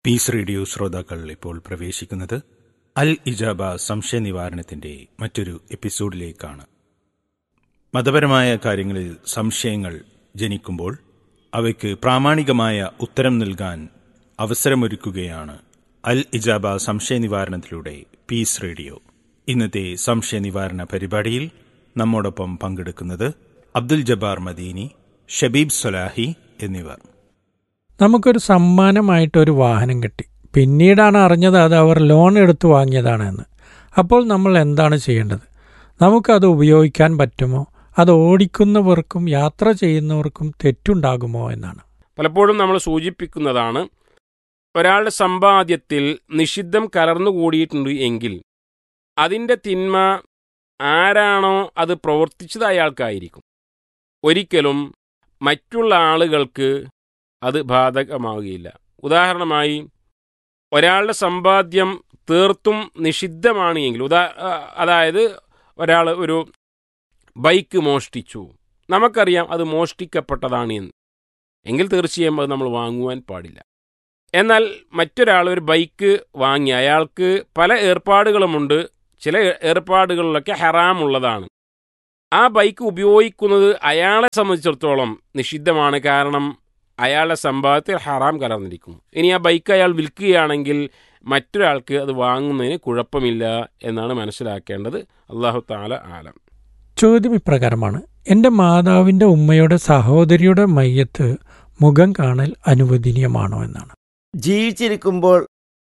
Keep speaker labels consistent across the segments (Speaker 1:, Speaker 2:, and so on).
Speaker 1: piece radio ശ്രോതാക്കൾ ഇപ്പോൾ പ്രവേശിക്കുന്നത് അൽ ഇജാബ സംശയ നിവാരണത്തിന്റെ മറ്റൊരു എപ്പിസോഡിലേക്കാണ് മതപരമായ കാര്യങ്ങളിൽ സംശയങ്ങൾ ജനിക്കുമ്പോൾ അവയ്ക്ക് പ്രാമാണികമായ ഉത്തരം നൽകാൻ അവസരമൊരുക്കുകയാണ് അൽ ഇജാബ സംശയ നിവാരണത്തിലൂടെ പീസ് റേഡിയോ ഇന്നത്തെ സംശയ നിവാരണ പരിപാടിയിൽ നമ്മോടൊപ്പം പങ്കെടുക്കുന്നത് അബ്ദുൽ ജബ്ബാർ മദീനി ഷബീബ് സൊലാഹി എന്നിവർ
Speaker 2: നമുക്കൊരു സമ്മാനമായിട്ട് ഒരു വാഹനം കിട്ടി പിന്നീടാണ് അറിഞ്ഞത് അത് അവർ ലോൺ എടുത്ത് വാങ്ങിയതാണെന്ന് അപ്പോൾ നമ്മൾ എന്താണ് ചെയ്യേണ്ടത് നമുക്കത് ഉപയോഗിക്കാൻ പറ്റുമോ അത് ഓടിക്കുന്നവർക്കും യാത്ര ചെയ്യുന്നവർക്കും തെറ്റുണ്ടാകുമോ എന്നാണ്
Speaker 3: പലപ്പോഴും നമ്മൾ സൂചിപ്പിക്കുന്നതാണ് ഒരാളുടെ സമ്പാദ്യത്തിൽ നിഷിദ്ധം കലർന്നുകൂടിയിട്ടുണ്ട് എങ്കിൽ അതിൻ്റെ തിന്മ ആരാണോ അത് പ്രവർത്തിച്ചത് അയാൾക്കായിരിക്കും ഒരിക്കലും മറ്റുള്ള ആളുകൾക്ക് അത് ബാധകമാവുകയില്ല ഉദാഹരണമായി ഒരാളുടെ സമ്പാദ്യം തീർത്തും നിഷിദ്ധമാണ് എങ്കിൽ ഉദാ അതായത് ഒരാൾ ഒരു ബൈക്ക് മോഷ്ടിച്ചു നമുക്കറിയാം അത് മോഷ്ടിക്കപ്പെട്ടതാണ് എന്ന് എങ്കിൽ തീർച്ചയായും അത് നമ്മൾ വാങ്ങുവാൻ പാടില്ല എന്നാൽ മറ്റൊരാൾ ഒരു ബൈക്ക് വാങ്ങി അയാൾക്ക് പല ഏർപ്പാടുകളുമുണ്ട് ചില ഏർപ്പാടുകളിലൊക്കെ ഹറാമുള്ളതാണ് ആ ബൈക്ക് ഉപയോഗിക്കുന്നത് അയാളെ സംബന്ധിച്ചിടത്തോളം നിഷിദ്ധമാണ് കാരണം അയാളുടെ സമ്പാദത്തിൽ ഹറാം കലർന്നിരിക്കുന്നു ഇനി ആ ബൈക്ക് അയാൾ വിൽക്കുകയാണെങ്കിൽ മറ്റൊരാൾക്ക് അത് വാങ്ങുന്നതിന് കുഴപ്പമില്ല എന്നാണ് മനസ്സിലാക്കേണ്ടത് അള്ളാഹു താല ആലം
Speaker 2: ചോദ്യം ഇപ്രകാരമാണ് എൻ്റെ മാതാവിൻ്റെ ഉമ്മയുടെ സഹോദരിയുടെ മയ്യത്ത് മുഖം കാണൽ അനുവദനീയമാണോ എന്നാണ്
Speaker 4: ജീവിച്ചിരിക്കുമ്പോൾ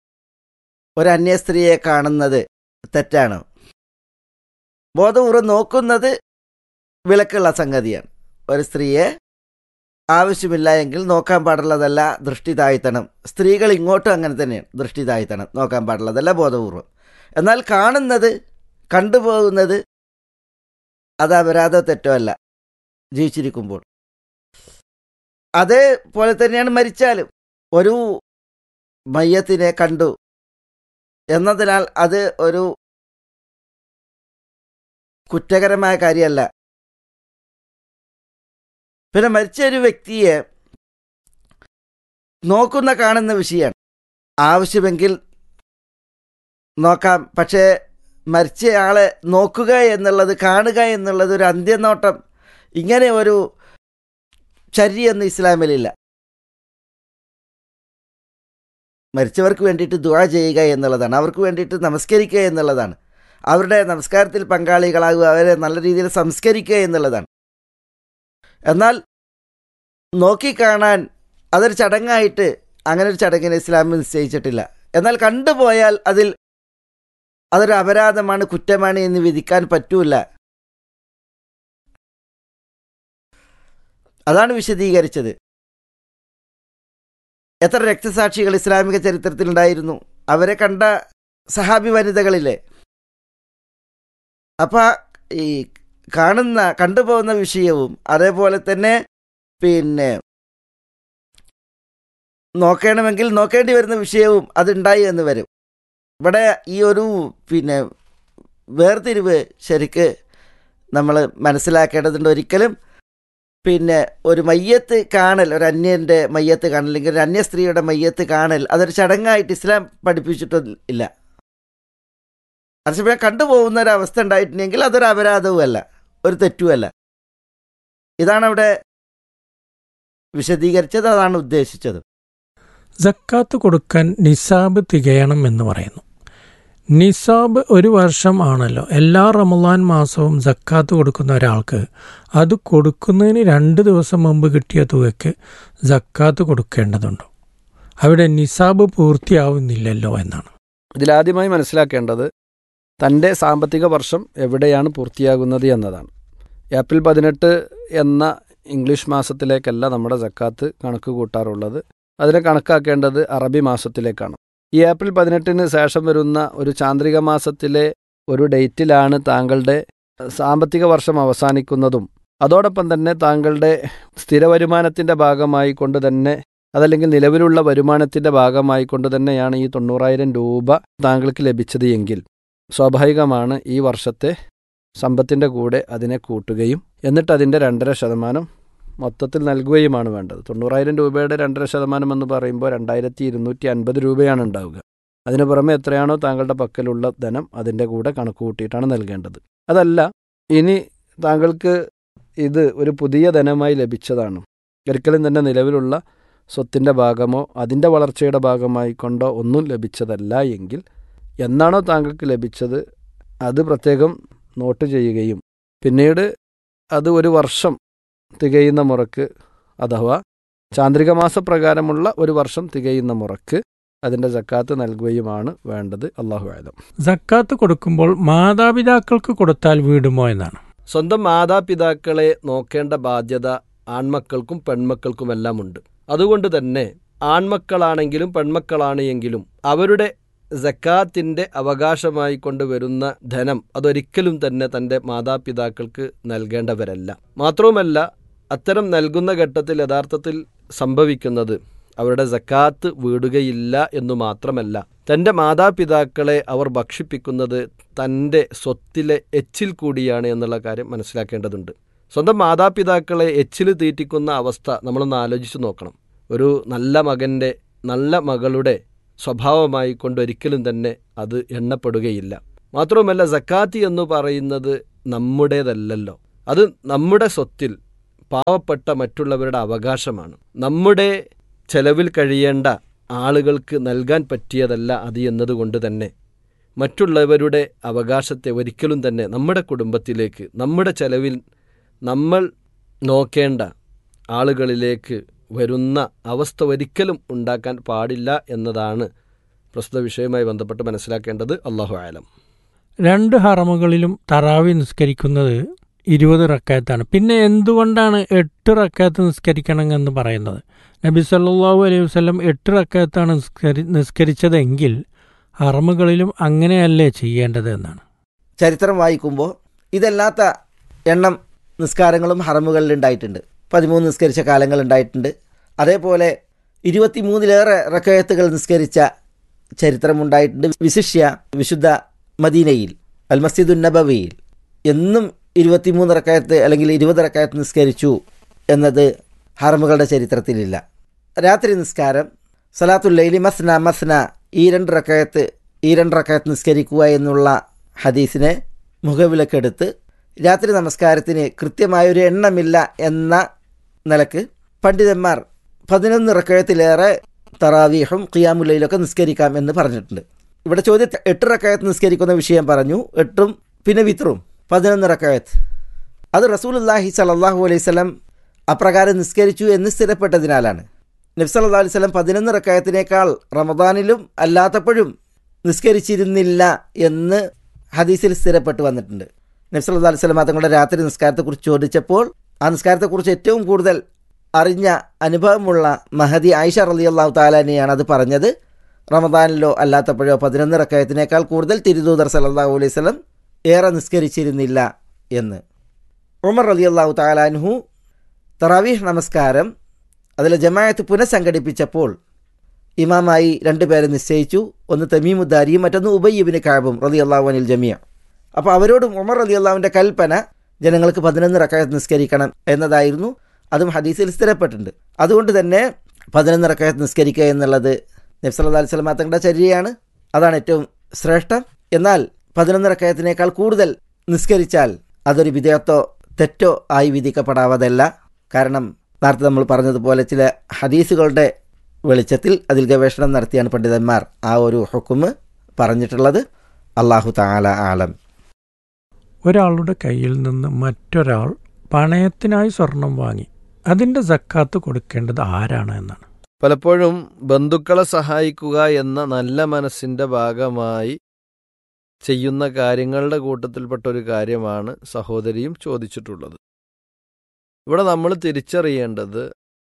Speaker 4: ഒരു അന്യ സ്ത്രീയെ കാണുന്നത് തെറ്റാണ് ബോധപൂർവ്വം നോക്കുന്നത് വിലക്കുള്ള സംഗതിയാണ് ഒരു സ്ത്രീയെ ആവശ്യമില്ല എങ്കിൽ നോക്കാൻ പാടുള്ളതല്ല ദൃഷ്ടി താഴ്ത്തണം സ്ത്രീകൾ ഇങ്ങോട്ടും അങ്ങനെ തന്നെയാണ് ദൃഷ്ടി താഴ്ത്തണം നോക്കാൻ പാടുള്ളതല്ല ബോധപൂർവം എന്നാൽ കാണുന്നത് കണ്ടുപോകുന്നത് അത് അപരാധ തെറ്റോ അല്ല ജീവിച്ചിരിക്കുമ്പോൾ അതേപോലെ തന്നെയാണ് മരിച്ചാലും ഒരു മയ്യത്തിനെ കണ്ടു എന്നതിനാൽ അത് ഒരു കുറ്റകരമായ കാര്യമല്ല പിന്നെ മരിച്ച ഒരു വ്യക്തിയെ നോക്കുന്ന കാണുന്ന വിഷയമാണ് ആവശ്യമെങ്കിൽ നോക്കാം പക്ഷേ മരിച്ചയാളെ നോക്കുക എന്നുള്ളത് കാണുക എന്നുള്ളത് ഒരു അന്ത്യനോട്ടം ഇങ്ങനെ ഒരു ചര്യയൊന്നും ഇസ്ലാമിലില്ല മരിച്ചവർക്ക് വേണ്ടിയിട്ട് ദുആ ചെയ്യുക എന്നുള്ളതാണ് അവർക്ക് വേണ്ടിയിട്ട് നമസ്കരിക്കുക എന്നുള്ളതാണ് അവരുടെ നമസ്കാരത്തിൽ പങ്കാളികളാകുക അവരെ നല്ല രീതിയിൽ സംസ്കരിക്കുക എന്നുള്ളതാണ് എന്നാൽ നോക്കിക്കാണാൻ അതൊരു ചടങ്ങായിട്ട് അങ്ങനെ ഒരു ചടങ്ങിന് ഇസ്ലാമിൽ നിശ്ചയിച്ചിട്ടില്ല എന്നാൽ കണ്ടുപോയാൽ അതിൽ അതൊരു അപരാധമാണ് കുറ്റമാണ് എന്ന് വിധിക്കാൻ പറ്റൂല അതാണ് വിശദീകരിച്ചത് എത്ര രക്തസാക്ഷികൾ ഇസ്ലാമിക ചരിത്രത്തിലുണ്ടായിരുന്നു അവരെ കണ്ട സഹാബി വനിതകളിലെ അപ്പം ഈ കാണുന്ന കണ്ടുപോകുന്ന വിഷയവും അതേപോലെ തന്നെ പിന്നെ നോക്കണമെങ്കിൽ നോക്കേണ്ടി വരുന്ന വിഷയവും അതുണ്ടായി എന്ന് വരും ഇവിടെ ഈ ഒരു പിന്നെ വേർതിരിവ് ശരിക്ക് നമ്മൾ മനസ്സിലാക്കേണ്ടതുണ്ട് ഒരിക്കലും പിന്നെ ഒരു മയ്യത്ത് കാണൽ ഒരു അന്യൻ്റെ മയ്യത്ത് കാണൽ അല്ലെങ്കിൽ ഒരു അന്യ സ്ത്രീയുടെ മയ്യത്ത് കാണൽ അതൊരു ചടങ്ങായിട്ട് ഇസ്ലാം പഠിപ്പിച്ചിട്ടില്ല അതേസമയം കണ്ടുപോകുന്ന ഒരു അവസ്ഥ ഉണ്ടായിട്ടുണ്ടെങ്കിൽ അതൊരു അപരാധവുമല്ല ഒരു തെറ്റുമല്ല ഇതാണ് അവിടെ വിശദീകരിച്ചത് അതാണ് ഉദ്ദേശിച്ചത്
Speaker 2: ജക്കാത്ത് കൊടുക്കാൻ നിസാബ് തികയണം എന്ന് പറയുന്നു നിസാബ് ഒരു വർഷം ആണല്ലോ എല്ലാ റമദാൻ മാസവും ജക്കാത്ത് കൊടുക്കുന്ന ഒരാൾക്ക് അത് കൊടുക്കുന്നതിന് രണ്ട് ദിവസം മുമ്പ് കിട്ടിയ തുകയ്ക്ക് ജക്കാത്ത് കൊടുക്കേണ്ടതുണ്ടോ അവിടെ നിസാബ് പൂർത്തിയാവുന്നില്ലല്ലോ എന്നാണ്
Speaker 5: ഇതിലാദ്യമായി മനസ്സിലാക്കേണ്ടത് തൻ്റെ സാമ്പത്തിക വർഷം എവിടെയാണ് പൂർത്തിയാകുന്നത് എന്നതാണ് ഏപ്രിൽ പതിനെട്ട് എന്ന ഇംഗ്ലീഷ് മാസത്തിലേക്കല്ല നമ്മുടെ ജക്കാത്ത് കണക്ക് കൂട്ടാറുള്ളത് അതിനെ കണക്കാക്കേണ്ടത് അറബി മാസത്തിലേക്കാണ് ഈ ഏപ്രിൽ പതിനെട്ടിന് ശേഷം വരുന്ന ഒരു ചാന്ദ്രിക മാസത്തിലെ ഒരു ഡേറ്റിലാണ് താങ്കളുടെ സാമ്പത്തിക വർഷം അവസാനിക്കുന്നതും അതോടൊപ്പം തന്നെ താങ്കളുടെ സ്ഥിര വരുമാനത്തിൻ്റെ ഭാഗമായി കൊണ്ട് തന്നെ അതല്ലെങ്കിൽ നിലവിലുള്ള വരുമാനത്തിൻ്റെ ഭാഗമായി കൊണ്ട് തന്നെയാണ് ഈ തൊണ്ണൂറായിരം രൂപ താങ്കൾക്ക് ലഭിച്ചത് എങ്കിൽ സ്വാഭാവികമാണ് ഈ വർഷത്തെ സമ്പത്തിൻ്റെ കൂടെ അതിനെ കൂട്ടുകയും എന്നിട്ട് അതിൻ്റെ രണ്ടര ശതമാനം മൊത്തത്തിൽ നൽകുകയുമാണ് വേണ്ടത് തൊണ്ണൂറായിരം രൂപയുടെ രണ്ടര ശതമാനം എന്ന് പറയുമ്പോൾ രണ്ടായിരത്തി ഇരുന്നൂറ്റി അൻപത് രൂപയാണ് ഉണ്ടാവുക അതിന് പുറമെ എത്രയാണോ താങ്കളുടെ പക്കലുള്ള ധനം അതിൻ്റെ കൂടെ കണക്ക് കൂട്ടിയിട്ടാണ് നൽകേണ്ടത് അതല്ല ഇനി താങ്കൾക്ക് ഇത് ഒരു പുതിയ ധനമായി ലഭിച്ചതാണ് ഒരിക്കലും തന്നെ നിലവിലുള്ള സ്വത്തിൻ്റെ ഭാഗമോ അതിൻ്റെ വളർച്ചയുടെ ഭാഗമായി കൊണ്ടോ ഒന്നും ലഭിച്ചതല്ല എങ്കിൽ എന്നാണോ താങ്കൾക്ക് ലഭിച്ചത് അത് പ്രത്യേകം നോട്ട് ചെയ്യുകയും പിന്നീട് അത് ഒരു വർഷം തികയുന്ന മുറക്ക് അഥവാ ചാന്ദ്രിക മാസപ്രകാരമുള്ള ഒരു വർഷം തികയുന്ന മുറക്ക് അതിൻ്റെ ജക്കാത്ത് നൽകുകയുമാണ് വേണ്ടത് അള്ളാഹു ആലം
Speaker 2: സക്കാത്ത് കൊടുക്കുമ്പോൾ മാതാപിതാക്കൾക്ക് കൊടുത്താൽ വീടുമോ എന്നാണ്
Speaker 5: സ്വന്തം മാതാപിതാക്കളെ നോക്കേണ്ട ബാധ്യത ആൺമക്കൾക്കും പെൺമക്കൾക്കുമെല്ലാം ഉണ്ട് അതുകൊണ്ട് തന്നെ ആൺമക്കളാണെങ്കിലും പെൺമക്കളാണ് എങ്കിലും അവരുടെ ജക്കാത്തിൻ്റെ അവകാശമായി കൊണ്ടുവരുന്ന ധനം അതൊരിക്കലും തന്നെ തൻ്റെ മാതാപിതാക്കൾക്ക് നൽകേണ്ടവരല്ല മാത്രവുമല്ല അത്തരം നൽകുന്ന ഘട്ടത്തിൽ യഥാർത്ഥത്തിൽ സംഭവിക്കുന്നത് അവരുടെ ജക്കാത്ത് വീടുകയില്ല എന്നു മാത്രമല്ല തൻ്റെ മാതാപിതാക്കളെ അവർ ഭക്ഷിപ്പിക്കുന്നത് തൻ്റെ സ്വത്തിലെ എച്ചിൽ കൂടിയാണ് എന്നുള്ള കാര്യം മനസ്സിലാക്കേണ്ടതുണ്ട് സ്വന്തം മാതാപിതാക്കളെ എച്ചിൽ തീറ്റിക്കുന്ന അവസ്ഥ നമ്മളൊന്ന് ആലോചിച്ച് നോക്കണം ഒരു നല്ല മകൻ്റെ നല്ല മകളുടെ സ്വഭാവമായി കൊണ്ടൊരിക്കലും തന്നെ അത് എണ്ണപ്പെടുകയില്ല മാത്രവുമല്ല സക്കാത്തി എന്ന് പറയുന്നത് നമ്മുടേതല്ലല്ലോ അത് നമ്മുടെ സ്വത്തിൽ പാവപ്പെട്ട മറ്റുള്ളവരുടെ അവകാശമാണ് നമ്മുടെ ചെലവിൽ കഴിയേണ്ട ആളുകൾക്ക് നൽകാൻ പറ്റിയതല്ല അത് എന്നതുകൊണ്ട് തന്നെ മറ്റുള്ളവരുടെ അവകാശത്തെ ഒരിക്കലും തന്നെ നമ്മുടെ കുടുംബത്തിലേക്ക് നമ്മുടെ ചെലവിൽ നമ്മൾ നോക്കേണ്ട ആളുകളിലേക്ക് വരുന്ന അവസ്ഥ ഒരിക്കലും ഉണ്ടാക്കാൻ പാടില്ല എന്നതാണ് പ്രസ്തുത വിഷയവുമായി ബന്ധപ്പെട്ട് മനസ്സിലാക്കേണ്ടത് അള്ളാഹു ആലം
Speaker 2: രണ്ട് ഹറമുകളിലും തറാവി നിസ്കരിക്കുന്നത് ഇരുപത് റക്കായത്താണ് പിന്നെ എന്തുകൊണ്ടാണ് എട്ട് റക്കായത്ത് നിസ്കരിക്കണം എന്ന് പറയുന്നത് നബി സല്ലല്ലാഹു അലൈഹി വസല്ലം എട്ട് റക്കായത്താണ് നിസ്കരി നിസ്കരിച്ചതെങ്കിൽ ഹറമുകളിലും അങ്ങനെയല്ലേ ചെയ്യേണ്ടത് എന്നാണ്
Speaker 4: ചരിത്രം വായിക്കുമ്പോൾ ഇതല്ലാത്ത എണ്ണം നിസ്കാരങ്ങളും ഹറമുകളിൽ ഉണ്ടായിട്ടുണ്ട് പതിമൂന്ന് നിസ്കരിച്ച കാലങ്ങൾ ഉണ്ടായിട്ടുണ്ട് അതേപോലെ ഇരുപത്തിമൂന്നിലേറെ റക്കയത്തുകൾ നിസ്കരിച്ച ചരിത്രമുണ്ടായിട്ടുണ്ട് വിശിഷ്യ വിശുദ്ധ മദീനയിൽ അൽ മസ്ജിദുൻ നബവിയിൽ എന്നും ഇരുപത്തിമൂന്ന് റക്കയത്ത് അല്ലെങ്കിൽ ഇരുപത് റക്കയത്ത് നിസ്കരിച്ചു എന്നത് ഹറമുകളുടെ ചരിത്രത്തിലില്ല രാത്രി നിസ്കാരം സലാത്തുൽ ലൈലി മസ്ന മസ്ന ഈ രണ്ട് റക്കയത്ത് ഈ രണ്ട് റക്കയത്ത് നിസ്കരിക്കുക എന്നുള്ള ഹദീസിനെ മുഖവിലക്കെടുത്ത് രാത്രി നമസ്കാരത്തിന് കൃത്യമായൊരു എണ്ണമില്ല എന്ന നിലക്ക് പണ്ഡിതന്മാർ പതിനൊന്ന് റക്കയത്തിലേറെ തറാവീഹും ഖിയാമുല്ലയിലൊക്കെ നിസ്കരിക്കാം എന്ന് പറഞ്ഞിട്ടുണ്ട് ഇവിടെ ചോദ്യം എട്ട് റക്കയത്ത് നിസ്കരിക്കുന്ന വിഷയം പറഞ്ഞു എട്ടും പിന്നെ വിത്രും പതിനൊന്ന് റക്കയത്ത് അത് റസൂലുല്ലാഹി സലല്ലാഹു അലൈഹി സ്വലം അപ്രകാരം നിസ്കരിച്ചു എന്ന് സ്ഥിരപ്പെട്ടതിനാലാണ് നബ്സല്ലാ അലൈഹി സ്വലം പതിനൊന്ന് റക്കയത്തിനേക്കാൾ റമദാനിലും അല്ലാത്തപ്പോഴും നിസ്കരിച്ചിരുന്നില്ല എന്ന് ഹദീസിൽ സ്ഥിരപ്പെട്ട് വന്നിട്ടുണ്ട് നബ്സല്ലാ അലൈഹി സ്വലം തങ്ങളുടെ രാത്രി നിസ്കാരത്തെക്കുറിച്ച് ചോദിച്ചപ്പോൾ ആ നിസ്കാരത്തെക്കുറിച്ച് ഏറ്റവും കൂടുതൽ അറിഞ്ഞ അനുഭവമുള്ള മഹദി ആയിഷ റലി അള്ളാഹു താലാനെയാണ് അത് പറഞ്ഞത് റമദാനിലോ അല്ലാത്തപ്പോഴോ പതിനൊന്ന് റക്കയത്തിനേക്കാൾ കൂടുതൽ തിരുദൂദർ സല്ലാഹു അലൈഹി സ്വലം ഏറെ നിസ്കരിച്ചിരുന്നില്ല എന്ന് ഉമർ റലി അള്ളാഹു താലാൻഹു തറാവീഹ് നമസ്കാരം അതിലെ ജമായത്ത് പുനഃസംഘടിപ്പിച്ചപ്പോൾ ഇമാമായി രണ്ടുപേരെ നിശ്ചയിച്ചു ഒന്ന് തമീമുദ്ദാരിയും മറ്റൊന്ന് ഉബയ്യബിന് കാബും റലി അള്ളാഹു അനിൽ ജമിയ അപ്പോൾ അവരോടും ഉമർ റലി അള്ളാഹുവിൻ്റെ കൽപ്പന ജനങ്ങൾക്ക് പതിനൊന്ന് റക്കായത്ത് നിസ്കരിക്കണം എന്നതായിരുന്നു അതും ഹദീസിൽ സ്ഥിരപ്പെട്ടിട്ടുണ്ട് അതുകൊണ്ട് തന്നെ പതിനൊന്ന് റക്കായത്ത് നിസ്കരിക്കുക എന്നുള്ളത് നബ്സല്ലാ അലൈഹി സ്വലം തങ്ങളുടെ ചര്യയാണ് അതാണ് ഏറ്റവും ശ്രേഷ്ഠം എന്നാൽ പതിനൊന്ന് റക്കായത്തിനേക്കാൾ കൂടുതൽ നിസ്കരിച്ചാൽ അതൊരു വിധേയത്തോ തെറ്റോ ആയി വിധിക്കപ്പെടാവതല്ല കാരണം നേരത്തെ നമ്മൾ പറഞ്ഞതുപോലെ ചില ഹദീസുകളുടെ വെളിച്ചത്തിൽ അതിൽ ഗവേഷണം നടത്തിയാണ് പണ്ഡിതന്മാർ ആ ഒരു ഹുക്കുമ് പറഞ്ഞിട്ടുള്ളത് അള്ളാഹു താല ആലം
Speaker 2: ഒരാളുടെ കയ്യിൽ നിന്ന് മറ്റൊരാൾ പണയത്തിനായി സ്വർണം വാങ്ങി അതിൻ്റെ സക്കാത്ത് കൊടുക്കേണ്ടത് ആരാണ് എന്നാണ്
Speaker 5: പലപ്പോഴും ബന്ധുക്കളെ സഹായിക്കുക എന്ന നല്ല മനസ്സിന്റെ ഭാഗമായി ചെയ്യുന്ന കാര്യങ്ങളുടെ കൂട്ടത്തിൽപ്പെട്ട ഒരു കാര്യമാണ് സഹോദരിയും ചോദിച്ചിട്ടുള്ളത് ഇവിടെ നമ്മൾ തിരിച്ചറിയേണ്ടത്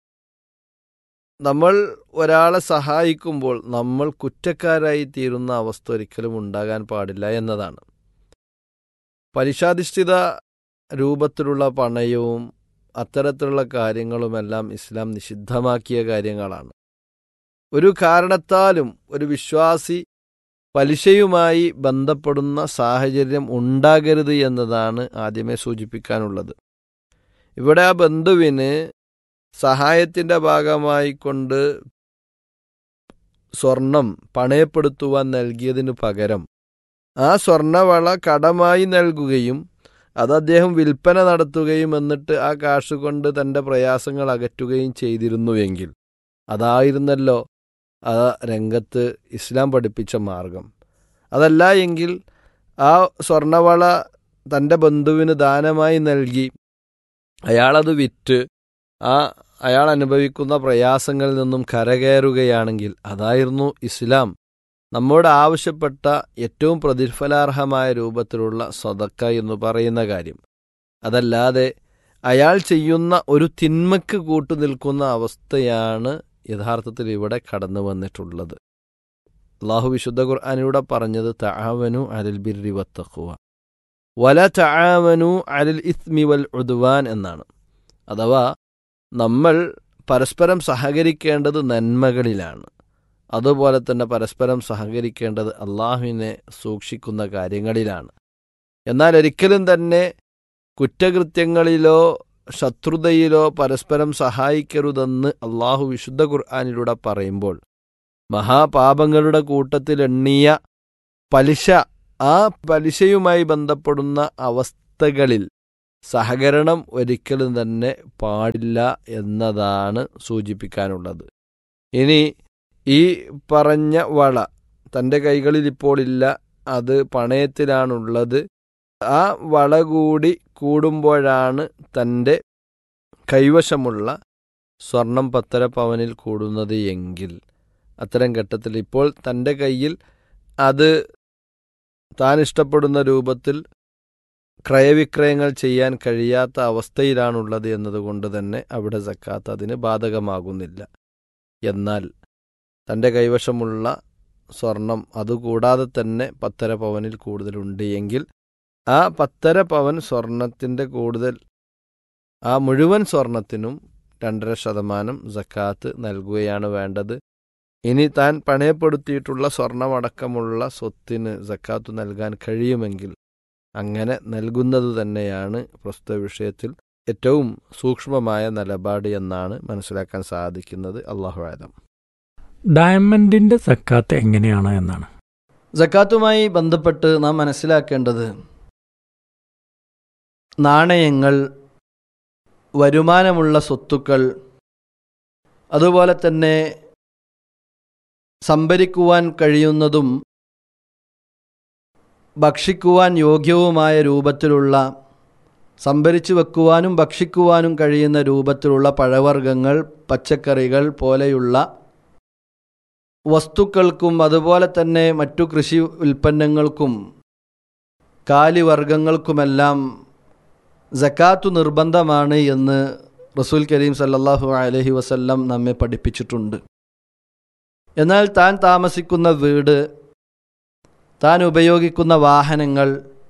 Speaker 5: നമ്മൾ ഒരാളെ സഹായിക്കുമ്പോൾ നമ്മൾ കുറ്റക്കാരായി തീരുന്ന അവസ്ഥ ഒരിക്കലും ഉണ്ടാകാൻ പാടില്ല എന്നതാണ് പലിശാധിഷ്ഠിത രൂപത്തിലുള്ള പണയവും അത്തരത്തിലുള്ള കാര്യങ്ങളുമെല്ലാം ഇസ്ലാം നിഷിദ്ധമാക്കിയ കാര്യങ്ങളാണ് ഒരു കാരണത്താലും ഒരു വിശ്വാസി പലിശയുമായി ബന്ധപ്പെടുന്ന സാഹചര്യം ഉണ്ടാകരുത് എന്നതാണ് ആദ്യമേ സൂചിപ്പിക്കാനുള്ളത് ഇവിടെ ആ ബന്ധുവിന് സഹായത്തിൻ്റെ ഭാഗമായി കൊണ്ട് സ്വർണം പണയപ്പെടുത്തുവാൻ നൽകിയതിനു പകരം ആ സ്വർണവള കടമായി നൽകുകയും അത് അദ്ദേഹം വിൽപ്പന നടത്തുകയും എന്നിട്ട് ആ കാശ് കൊണ്ട് തൻ്റെ പ്രയാസങ്ങൾ അകറ്റുകയും ചെയ്തിരുന്നുവെങ്കിൽ അതായിരുന്നല്ലോ ആ രംഗത്ത് ഇസ്ലാം പഠിപ്പിച്ച മാർഗം അതല്ല എങ്കിൽ ആ സ്വർണവള തൻ്റെ ബന്ധുവിന് ദാനമായി നൽകി അയാളത് വിറ്റ് ആ അയാൾ അനുഭവിക്കുന്ന പ്രയാസങ്ങളിൽ നിന്നും കരകയറുകയാണെങ്കിൽ അതായിരുന്നു ഇസ്ലാം നമ്മോട് ആവശ്യപ്പെട്ട ഏറ്റവും പ്രതിഫലാർഹമായ രൂപത്തിലുള്ള സ്വതക്ക എന്ന് പറയുന്ന കാര്യം അതല്ലാതെ അയാൾ ചെയ്യുന്ന ഒരു തിന്മയ്ക്ക് കൂട്ടുനിൽക്കുന്ന അവസ്ഥയാണ് യഥാർത്ഥത്തിൽ ഇവിടെ കടന്നു വന്നിട്ടുള്ളത് അള്ളാഹു വിശുദ്ധ ഖുർആാനിലൂടെ പറഞ്ഞത് തആവനു അലിൽ ബിർരി വത്തഖുവ വല തആവനു അലിൽ ഇസ്മി വൽ ഉദ്വാൻ എന്നാണ് അഥവാ നമ്മൾ പരസ്പരം സഹകരിക്കേണ്ടത് നന്മകളിലാണ് അതുപോലെ തന്നെ പരസ്പരം സഹകരിക്കേണ്ടത് അള്ളാഹുവിനെ സൂക്ഷിക്കുന്ന കാര്യങ്ങളിലാണ് എന്നാൽ ഒരിക്കലും തന്നെ കുറ്റകൃത്യങ്ങളിലോ ശത്രുതയിലോ പരസ്പരം സഹായിക്കരുതെന്ന് അള്ളാഹു വിശുദ്ധ ഖുർആാനിലൂടെ പറയുമ്പോൾ മഹാപാപങ്ങളുടെ കൂട്ടത്തിൽ എണ്ണിയ പലിശ ആ പലിശയുമായി ബന്ധപ്പെടുന്ന അവസ്ഥകളിൽ സഹകരണം ഒരിക്കലും തന്നെ പാടില്ല എന്നതാണ് സൂചിപ്പിക്കാനുള്ളത് ഇനി ഈ പറഞ്ഞ വള തൻ്റെ കൈകളിൽ ഇപ്പോൾ ഇല്ല അത് പണയത്തിലാണുള്ളത് ആ വള കൂടി കൂടുമ്പോഴാണ് തൻ്റെ കൈവശമുള്ള സ്വർണം പത്തര പവനിൽ കൂടുന്നത് എങ്കിൽ അത്തരം ഘട്ടത്തിൽ ഇപ്പോൾ തൻ്റെ കയ്യിൽ അത് താൻ ഇഷ്ടപ്പെടുന്ന രൂപത്തിൽ ക്രയവിക്രയങ്ങൾ ചെയ്യാൻ കഴിയാത്ത അവസ്ഥയിലാണുള്ളത് എന്നതുകൊണ്ട് തന്നെ അവിടെ സക്കാത്ത് അതിന് ബാധകമാകുന്നില്ല എന്നാൽ തൻ്റെ കൈവശമുള്ള സ്വർണം അതുകൂടാതെ തന്നെ പത്തര പവനിൽ കൂടുതലുണ്ട് എങ്കിൽ ആ പത്തര പവൻ സ്വർണത്തിൻ്റെ കൂടുതൽ ആ മുഴുവൻ സ്വർണത്തിനും രണ്ടര ശതമാനം സക്കാത്ത് നൽകുകയാണ് വേണ്ടത് ഇനി താൻ പണയപ്പെടുത്തിയിട്ടുള്ള സ്വർണമടക്കമുള്ള സ്വത്തിന് സക്കാത്ത് നൽകാൻ കഴിയുമെങ്കിൽ അങ്ങനെ നൽകുന്നത് തന്നെയാണ് പ്രസ്തുത വിഷയത്തിൽ ഏറ്റവും സൂക്ഷ്മമായ നിലപാട് എന്നാണ് മനസ്സിലാക്കാൻ സാധിക്കുന്നത് അള്ളാഹു ആദം
Speaker 2: ഡയമണ്ടിന്റെ സക്കാത്ത് എങ്ങനെയാണ് എന്നാണ്
Speaker 5: സക്കാത്തുമായി ബന്ധപ്പെട്ട് നാം മനസ്സിലാക്കേണ്ടത് നാണയങ്ങൾ വരുമാനമുള്ള സ്വത്തുക്കൾ അതുപോലെ തന്നെ സംഭരിക്കുവാൻ കഴിയുന്നതും ഭക്ഷിക്കുവാൻ യോഗ്യവുമായ രൂപത്തിലുള്ള സംഭരിച്ചു വെക്കുവാനും ഭക്ഷിക്കുവാനും കഴിയുന്ന രൂപത്തിലുള്ള പഴവർഗ്ഗങ്ങൾ പച്ചക്കറികൾ പോലെയുള്ള വസ്തുക്കൾക്കും അതുപോലെ തന്നെ മറ്റു കൃഷി ഉൽപ്പന്നങ്ങൾക്കും കാലിവർഗങ്ങൾക്കുമെല്ലാം ജക്കാത്തു നിർബന്ധമാണ് എന്ന് റസൂൽ കരീം സല്ലല്ലാഹു അലൈഹി വസല്ലം നമ്മെ പഠിപ്പിച്ചിട്ടുണ്ട് എന്നാൽ താൻ താമസിക്കുന്ന വീട് താൻ ഉപയോഗിക്കുന്ന വാഹനങ്ങൾ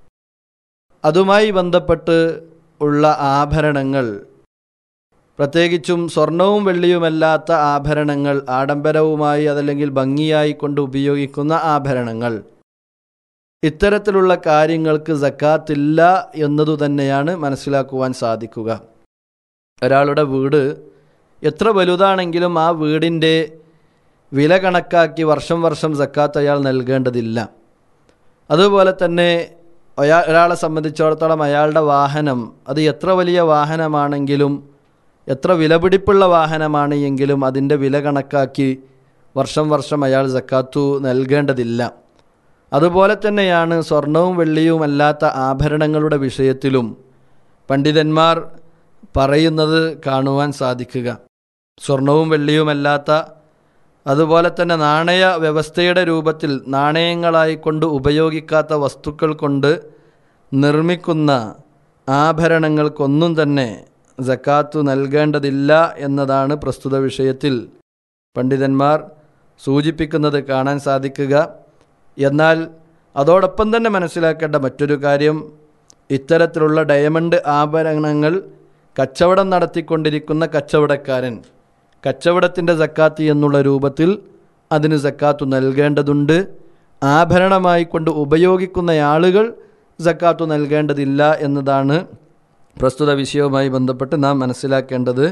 Speaker 5: അതുമായി ബന്ധപ്പെട്ട് ഉള്ള ആഭരണങ്ങൾ പ്രത്യേകിച്ചും സ്വർണവും വെള്ളിയുമല്ലാത്ത ആഭരണങ്ങൾ ആഡംബരവുമായി അതല്ലെങ്കിൽ ഭംഗിയായി കൊണ്ട് ഉപയോഗിക്കുന്ന ആഭരണങ്ങൾ ഇത്തരത്തിലുള്ള കാര്യങ്ങൾക്ക് സക്കാത്തില്ല എന്നതു തന്നെയാണ് മനസ്സിലാക്കുവാൻ സാധിക്കുക ഒരാളുടെ വീട് എത്ര വലുതാണെങ്കിലും ആ വീടിൻ്റെ വില കണക്കാക്കി വർഷം വർഷം സക്കാത്ത് അയാൾ നൽകേണ്ടതില്ല അതുപോലെ തന്നെ ഒയാ ഒരാളെ സംബന്ധിച്ചിടത്തോളം അയാളുടെ വാഹനം അത് എത്ര വലിയ വാഹനമാണെങ്കിലും എത്ര വിലപിടിപ്പുള്ള വാഹനമാണ് എങ്കിലും അതിൻ്റെ വില കണക്കാക്കി വർഷം വർഷം അയാൾ സക്കാത്തു നൽകേണ്ടതില്ല അതുപോലെ തന്നെയാണ് സ്വർണവും വെള്ളിയും അല്ലാത്ത ആഭരണങ്ങളുടെ വിഷയത്തിലും പണ്ഡിതന്മാർ പറയുന്നത് കാണുവാൻ സാധിക്കുക സ്വർണവും വെള്ളിയുമല്ലാത്ത അതുപോലെ തന്നെ നാണയ വ്യവസ്ഥയുടെ രൂപത്തിൽ നാണയങ്ങളായി കൊണ്ട് ഉപയോഗിക്കാത്ത വസ്തുക്കൾ കൊണ്ട് നിർമ്മിക്കുന്ന ആഭരണങ്ങൾക്കൊന്നും തന്നെ ജക്കാത്തു നൽകേണ്ടതില്ല എന്നതാണ് പ്രസ്തുത വിഷയത്തിൽ പണ്ഡിതന്മാർ സൂചിപ്പിക്കുന്നത് കാണാൻ സാധിക്കുക എന്നാൽ അതോടൊപ്പം തന്നെ മനസ്സിലാക്കേണ്ട മറ്റൊരു കാര്യം ഇത്തരത്തിലുള്ള ഡയമണ്ട് ആഭരണങ്ങൾ കച്ചവടം നടത്തിക്കൊണ്ടിരിക്കുന്ന കച്ചവടക്കാരൻ കച്ചവടത്തിൻ്റെ സക്കാത്ത് എന്നുള്ള രൂപത്തിൽ അതിന് സക്കാത്തു നൽകേണ്ടതുണ്ട് ആഭരണമായി കൊണ്ട് ഉപയോഗിക്കുന്ന ആളുകൾ സക്കാത്തു നൽകേണ്ടതില്ല എന്നതാണ് പ്രസ്തുത വിഷയവുമായി ബന്ധപ്പെട്ട് നാം മനസ്സിലാക്കേണ്ടത്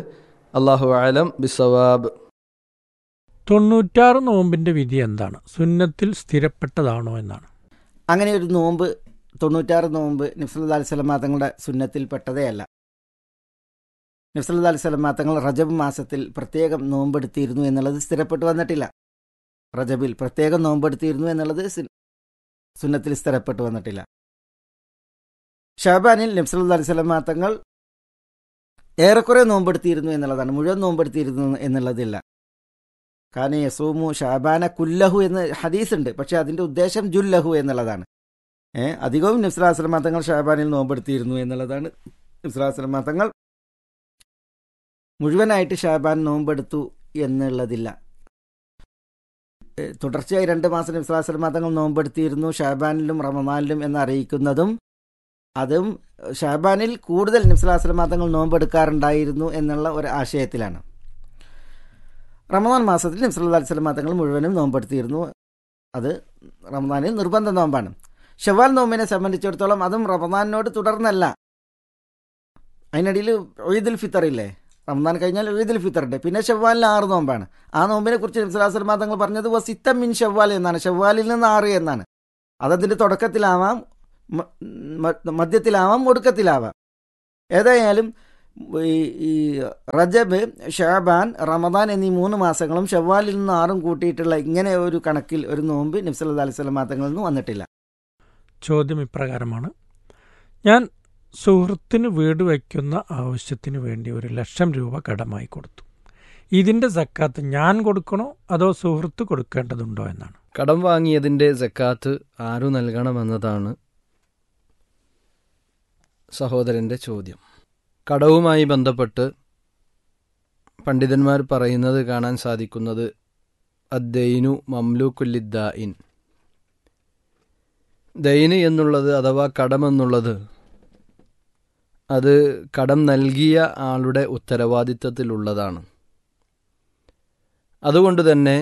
Speaker 5: അള്ളാഹു ആലം ബിസവാബ്
Speaker 2: തൊണ്ണൂറ്റാറ് നോമ്പിന്റെ വിധി എന്താണ് സുന്നത്തിൽ സ്ഥിരപ്പെട്ടതാണോ എന്നാണ്
Speaker 4: അങ്ങനെ ഒരു നോമ്പ് തൊണ്ണൂറ്റാറ് നോമ്പ് നബ്സല്ലാ അലൈഹി സ്വലമാ തങ്ങളുടെ സുന്നത്തിൽപ്പെട്ടതേ അല്ല നബ്സല്ലാ അലൈഹി സ്വലമാ തങ്ങൾ റജബ് മാസത്തിൽ പ്രത്യേകം നോമ്പെടുത്തിരുന്നു എന്നുള്ളത് സ്ഥിരപ്പെട്ടു വന്നിട്ടില്ല റജബിൽ പ്രത്യേകം നോമ്പെടുത്തിരുന്നു എന്നുള്ളത് സി- സുന്നത്തിൽ സ്ഥിരപ്പെട്ടു വന്നിട്ടില്ല ഷാബാനിൽ നബ്സല്ലാ അലൈഹി സ്വലമാ തങ്ങൾ ഏറെക്കുറെ നോമ്പെടുത്തിയിരുന്നു എന്നുള്ളതാണ് മുഴുവൻ നോമ്പെടുത്തിയിരുന്നു എന്നുള്ളതില്ല കാന യസൂമു ഷാബാന കുല്ലഹു എന്ന് ഹദീസ് ഉണ്ട് പക്ഷെ അതിന്റെ ഉദ്ദേശം ജുല്ലഹു എന്നുള്ളതാണ് ഏഹ് അധികവും നിസ്ലാസ്ലമ തങ്ങൾ ഷാബാനിൽ നോമ്പെടുത്തിയിരുന്നു എന്നുള്ളതാണ് നിസ്ലാസ്ലമ തങ്ങൾ മുഴുവനായിട്ട് ഷാബാൻ നോമ്പെടുത്തു എന്നുള്ളതില്ല ഏഹ് തുടർച്ചയായി രണ്ട് മാസം നിസ്ലാസ്ലമ തങ്ങൾ നോമ്പെടുത്തിയിരുന്നു ഷാബാനിലും റമദാനിലും എന്ന് അറിയിക്കുന്നതും അതും ഷാബാനിൽ കൂടുതൽ നിസ്ലാസ്ലമ തങ്ങൾ നോമ്പെടുക്കാറുണ്ടായിരുന്നു എന്നുള്ള ഒരു ആശയത്തിലാണ് റമദാൻ മാസത്തിൽ നബ്സല്ലാ അലൈഹി സ്വലം തങ്ങൾ മുഴുവനും നോമ്പെടുത്തിയിരുന്നു അത് റമദാനിൽ നിർബന്ധ നോമ്പാണ് ഷവാൽ നോമ്പിനെ സംബന്ധിച്ചിടത്തോളം അതും റമദാനിനോട് തുടർന്നല്ല അതിനിടയിൽ ഒയ്ദുൽ ഫിത്തർ ഇല്ലേ റമദാൻ കഴിഞ്ഞാൽ ഒയ്ദുൽ ഫിത്തർ ഉണ്ട് പിന്നെ ഷവ്വാലിൽ ആറ് നോമ്പാണ് ആ നോമ്പിനെ കുറിച്ച് നബ്സല്ലാ സ്വലം തങ്ങൾ പറഞ്ഞത് വസിത്തം മിൻ ഷവ്വാൽ എന്നാണ് ഷവ്വാലിൽ നിന്ന് ആറ് എന്നാണ് അതതിൻ്റെ തുടക്കത്തിലാവാം മ- മ- മധ്യത്തിലാവാം ഒടുക്കത്തിലാവാം ഏതായാലും ഈ ഈ റജബ് ഷാബാൻ റമദാൻ എന്നീ മൂന്ന് മാസങ്ങളും ഷവ്വാലിൽ നിന്ന് ആറും കൂട്ടിയിട്ടുള്ള ഇങ്ങനെ ഒരു കണക്കിൽ ഒരു നോമ്പ് നബ്സല്ലാ അലൈഹി സ്വലം തങ്ങളിൽ നിന്ന് വന്നിട്ടില്ല
Speaker 2: ചോദ്യം ഇപ്രകാരമാണ് ഞാൻ സുഹൃത്തിന് വീട് വയ്ക്കുന്ന ആവശ്യത്തിന് വേണ്ടി ഒരു ലക്ഷം രൂപ കടമായി കൊടുത്തു ഇതിന്റെ സക്കാത്ത് ഞാൻ കൊടുക്കണോ അതോ സുഹൃത്ത് കൊടുക്കേണ്ടതുണ്ടോ എന്നാണ്
Speaker 5: കടം വാങ്ങിയതിൻ്റെ ജക്കാത്ത് ആരു നൽകണമെന്നതാണ് സഹോദരൻ്റെ ചോദ്യം കടവുമായി ബന്ധപ്പെട്ട് പണ്ഡിതന്മാർ പറയുന്നത് കാണാൻ സാധിക്കുന്നത് അദ്ദൈനു മംലൂക്കുല്ലിദ്ദായിൻ ദൈന് എന്നുള്ളത് അഥവാ കടമെന്നുള്ളത് അത് കടം നൽകിയ ആളുടെ ഉത്തരവാദിത്തത്തിലുള്ളതാണ് അതുകൊണ്ട് തന്നെ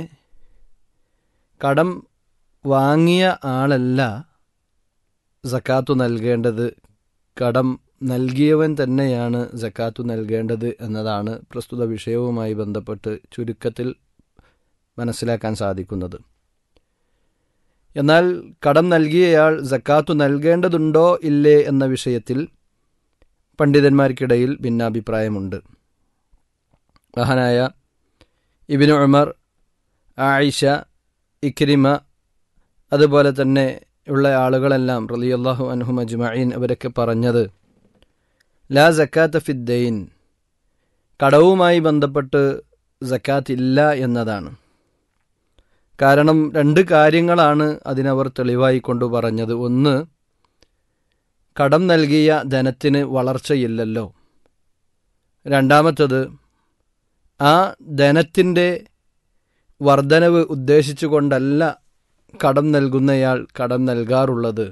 Speaker 5: കടം വാങ്ങിയ ആളല്ല സക്കാത്തു നൽകേണ്ടത് കടം നൽകിയവൻ തന്നെയാണ് സക്കാത്തു നൽകേണ്ടത് എന്നതാണ് പ്രസ്തുത വിഷയവുമായി ബന്ധപ്പെട്ട് ചുരുക്കത്തിൽ മനസ്സിലാക്കാൻ സാധിക്കുന്നത് എന്നാൽ കടം നൽകിയയാൾ സക്കാത്തു നൽകേണ്ടതുണ്ടോ ഇല്ലേ എന്ന വിഷയത്തിൽ പണ്ഡിതന്മാർക്കിടയിൽ ഭിന്നാഭിപ്രായമുണ്ട് മഹാനായ ഇബിനു ഉമർ ആയിഷ ഇക്രിമ അതുപോലെ തന്നെ ഉള്ള ആളുകളെല്ലാം റലിയല്ലാഹു അൻഹും അജ്മഈൻ അവരൊക്കെ പറഞ്ഞത് ലാ ജക്കാത്ത് ഫിദ്ദൈൻ കടവുമായി ബന്ധപ്പെട്ട് ജക്കാത്ത് ഇല്ല എന്നതാണ് കാരണം രണ്ട് കാര്യങ്ങളാണ് അതിനവർ തെളിവായി കൊണ്ടു പറഞ്ഞത് ഒന്ന് കടം നൽകിയ ധനത്തിന് വളർച്ചയില്ലല്ലോ രണ്ടാമത്തത് ആ ധനത്തിൻ്റെ വർധനവ് ഉദ്ദേശിച്ചുകൊണ്ടല്ല കടം നൽകുന്നയാൾ കടം നൽകാറുള്ളത്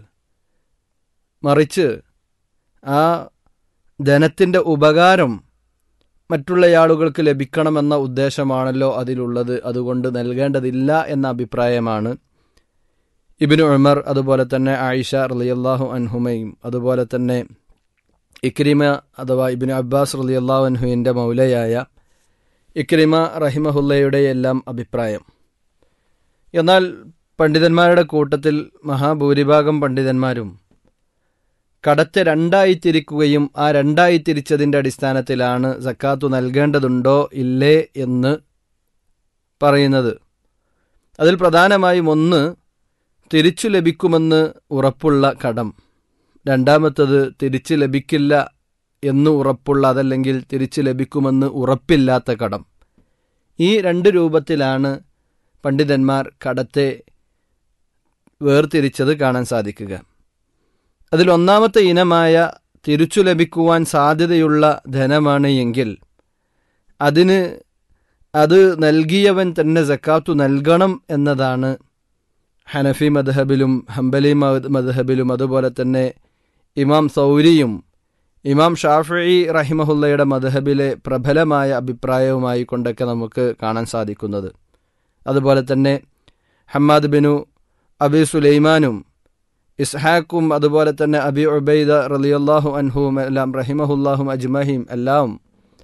Speaker 5: മറിച്ച് ആ ധനത്തിൻ്റെ ഉപകാരം മറ്റുള്ള ആളുകൾക്ക് ലഭിക്കണമെന്ന ഉദ്ദേശമാണല്ലോ അതിലുള്ളത് അതുകൊണ്ട് നൽകേണ്ടതില്ല എന്ന അഭിപ്രായമാണ് ഇബിനു ഉമർ അതുപോലെ തന്നെ ആയിഷ റലിയല്ലാഹു അൻഹുമയും അതുപോലെ തന്നെ ഇക്രിമ അഥവാ ഇബിനു അബ്ബാസ് റലിയല്ലാഹു അൻഹുവിൻ്റെ മൗലയായ ഇക്രിമ റഹിമഹുല്ലയുടെ എല്ലാം അഭിപ്രായം എന്നാൽ പണ്ഡിതന്മാരുടെ കൂട്ടത്തിൽ മഹാഭൂരിഭാഗം പണ്ഡിതന്മാരും കടത്തെ രണ്ടായി തിരിക്കുകയും ആ രണ്ടായി തിരിച്ചതിൻ്റെ അടിസ്ഥാനത്തിലാണ് സക്കാത്തു നൽകേണ്ടതുണ്ടോ ഇല്ലേ എന്ന് പറയുന്നത് അതിൽ പ്രധാനമായും ഒന്ന് തിരിച്ചു ലഭിക്കുമെന്ന് ഉറപ്പുള്ള കടം രണ്ടാമത്തത് തിരിച്ചു ലഭിക്കില്ല എന്ന് ഉറപ്പുള്ള അതല്ലെങ്കിൽ തിരിച്ചു ലഭിക്കുമെന്ന് ഉറപ്പില്ലാത്ത കടം ഈ രണ്ട് രൂപത്തിലാണ് പണ്ഡിതന്മാർ കടത്തെ വേർതിരിച്ചത് കാണാൻ സാധിക്കുക അതിൽ ഒന്നാമത്തെ ഇനമായ തിരിച്ചു ലഭിക്കുവാൻ സാധ്യതയുള്ള ധനമാണ് എങ്കിൽ അതിന് അത് നൽകിയവൻ തന്നെ സക്കാത്തു നൽകണം എന്നതാണ് ഹനഫി മദ്ഹബിലും ഹംബലി മദ്ഹബിലും അതുപോലെ തന്നെ ഇമാം സൗരിയും ഇമാം ഷാഫി റഹിമഹുല്ലയുടെ മദ്ഹബിലെ പ്രബലമായ അഭിപ്രായവുമായി കൊണ്ടൊക്കെ നമുക്ക് കാണാൻ സാധിക്കുന്നത് അതുപോലെ തന്നെ ഹമ്മാദ് ബിനു അബി സുലൈമാനും ഇസ്ഹാക്കും അതുപോലെ തന്നെ അബി ഉബൈദ റലിയല്ലാഹു അൻഹുവും എല്ലാം റഹിമഹുല്ലാഹും അജ്മഹിം എല്ലാം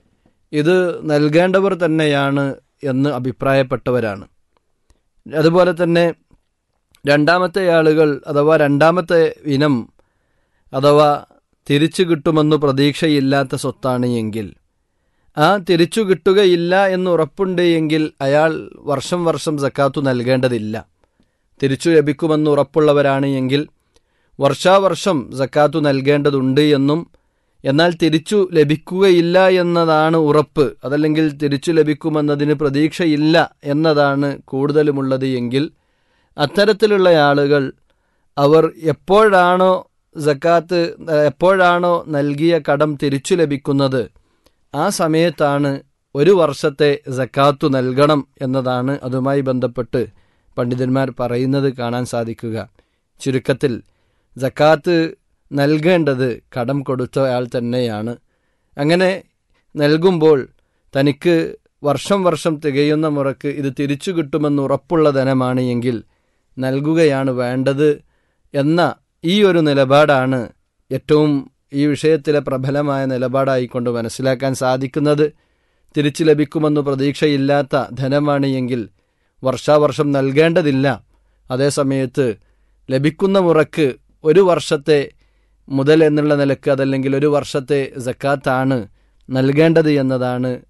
Speaker 5: ഇത് നൽകേണ്ടവർ തന്നെയാണ് എന്ന് അഭിപ്രായപ്പെട്ടവരാണ് അതുപോലെ തന്നെ രണ്ടാമത്തെ ആളുകൾ അഥവാ രണ്ടാമത്തെ ഇനം അഥവാ തിരിച്ചു കിട്ടുമെന്ന് പ്രതീക്ഷയില്ലാത്ത സ്വത്താണ് എങ്കിൽ ആ തിരിച്ചു കിട്ടുകയില്ല എന്ന് ഉറപ്പുണ്ട് എങ്കിൽ അയാൾ വർഷം വർഷം സക്കാത്തു നൽകേണ്ടതില്ല തിരിച്ചു ലഭിക്കുമെന്ന് ഉറപ്പുള്ളവരാണ് എങ്കിൽ വർഷാവർഷം സക്കാത്തു നൽകേണ്ടതുണ്ട് എന്നും എന്നാൽ തിരിച്ചു ലഭിക്കുകയില്ല എന്നതാണ് ഉറപ്പ് അതല്ലെങ്കിൽ തിരിച്ചു ലഭിക്കുമെന്നതിന് പ്രതീക്ഷയില്ല എന്നതാണ് കൂടുതലുമുള്ളത് എങ്കിൽ അത്തരത്തിലുള്ള ആളുകൾ അവർ എപ്പോഴാണോ സക്കാത്ത് എപ്പോഴാണോ നൽകിയ കടം തിരിച്ചു ലഭിക്കുന്നത് ആ സമയത്താണ് ഒരു വർഷത്തെ സക്കാത്തു നൽകണം എന്നതാണ് അതുമായി ബന്ധപ്പെട്ട് പണ്ഡിതന്മാർ പറയുന്നത് കാണാൻ സാധിക്കുക ചുരുക്കത്തിൽ സക്കാത്ത് നൽകേണ്ടത് കടം കൊടുത്ത ആൾ തന്നെയാണ് അങ്ങനെ നൽകുമ്പോൾ തനിക്ക് വർഷം വർഷം തികയുന്ന മുറക്ക് ഇത് തിരിച്ചു കിട്ടുമെന്ന് ഉറപ്പുള്ള ധനമാണ് എങ്കിൽ നൽകുകയാണ് വേണ്ടത് എന്ന ഈ ഒരു നിലപാടാണ് ഏറ്റവും ഈ വിഷയത്തിലെ പ്രബലമായ നിലപാടായിക്കൊണ്ട് മനസ്സിലാക്കാൻ സാധിക്കുന്നത് തിരിച്ചു ലഭിക്കുമെന്ന് പ്രതീക്ഷയില്ലാത്ത ധനമാണ് എങ്കിൽ വർഷാവർഷം നൽകേണ്ടതില്ല അതേസമയത്ത് ലഭിക്കുന്ന മുറക്ക് ഒരു വർഷത്തെ മുതൽ എന്നുള്ള നിലക്ക് അതല്ലെങ്കിൽ ഒരു വർഷത്തെ സക്കാത്താണ് നൽകേണ്ടത് എന്നതാണ്